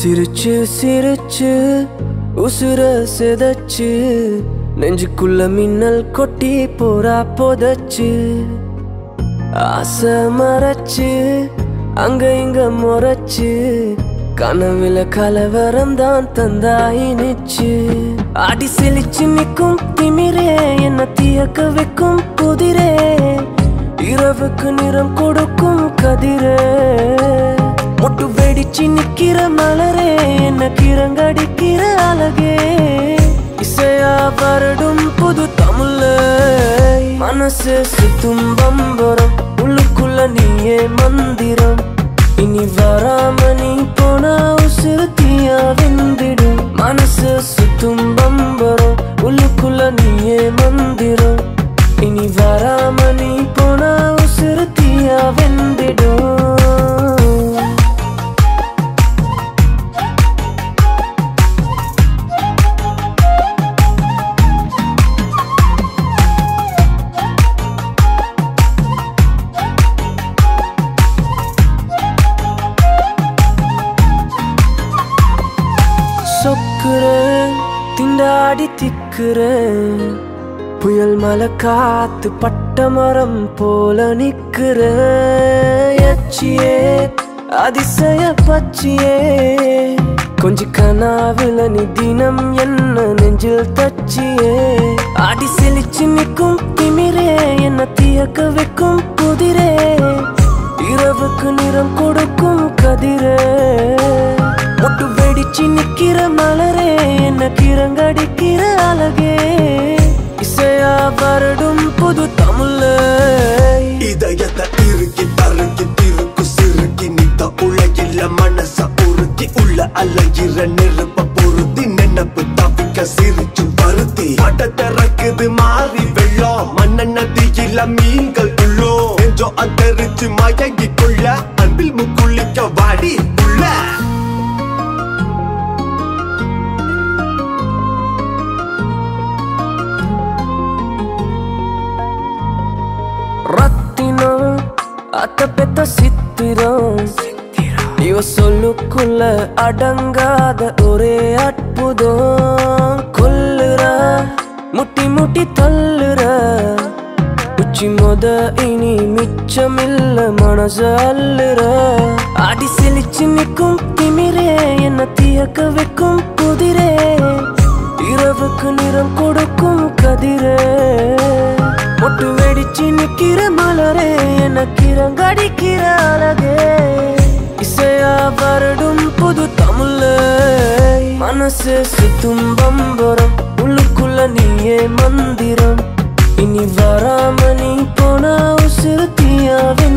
சிரிச்சு சிரிச்சு உசுர செதச்சு நெஞ்சுக்குள்ள மின்னல் கொட்டி போரா புதைச்சு ஆசை மறைச்சு அங்க இங்க முறைச்சு கனவுல கலவரம் தான் தந்தாய் நிச்சு அடி செழிச்சு நிக்கும் திமிரே என்ன தீயக்க வைக்கும் புதிரே இரவுக்கு நிறம் கொடுக்கும் கதிரே மொட்டு வெடிச்சு நிக்கிற மலரே என்ன கிரங்கடிக்கிற அழகே இசையா வருடும் புது தமிழ மனசு சுத்தும் பம்பரம் உள்ளுக்குள்ள நீயே மந்திரம் இனி வராம நீ போனா உசுறு தீயா வெந்திடும் மனசு சுத்தும் பம்பரம் உள்ளுக்குள்ள நீயே மந்திரம் இனி வராம நீ போனா உசுறு தீயா வெந்திடும் சொக்குறேன் திண்டாடி திக்குறேன் புயல் மலை காத்து பட்ட மரம் போல நிக்கிறேன் எச்சியே அதிசய பச்சியே கொஞ்ச கனாவில நீ தினம் என்ன நெஞ்சில் தச்சியே அடி செழிச்சு நிற்கும் திமிரே என்ன தீயக்க வைக்கும் புதிரே இரவுக்கு நிறம் கொடுக்கும் கதிரே மொட்டு வெடிச்சு நிக்கிற மலரே என்ன கிரங்கடிக்கிற அழகே இசையா வருடும் புது தமிழ இதயத்தை இறுக்கி தருக்கி திருக்கு சிறுக்கி நித்த உலகில மனச உருக்கி உள்ள அலைகிற நெருப்ப பொருத்தி நினைப்பு தவிக்க சிரிச்சு பருத்தி பட்டத்தை ரக்குது மாறி வெள்ளம் மண்ண நதியில மீன்கள் உள்ளோ நெஞ்சோ அந்தரிச்சு மயங்கி கொள்ள அன்பில் முக்குளிக்க வாடி உள்ள ரத்தினம் அத்த பெத்த சித்திரம் இவ சொல்லுக்குள்ள அடங்காத ஒரே அற்புதம் கொல்லுற முட்டி முட்டி தள்ளுற உச்சி மொத இனி மிச்சமில்ல மனச அள்ளுற அடி செழிச்சு நிற்கும் திமிரே என்ன தீயக்க வைக்கும் புதிரே இரவுக்கு நிறம் கொடுக்கும் கதிரே மொட்டு வெடிச்சு நிக்கிற மலரே என்ன கிரங்கடிக்கிற அழகே இசையா வருடும் புது தமிழ மனசு சுத்தும் பம்பரம் உள்ளுக்குள்ள நீயே மந்திரம் இனி வராம நீ போனா உசுறு தீயா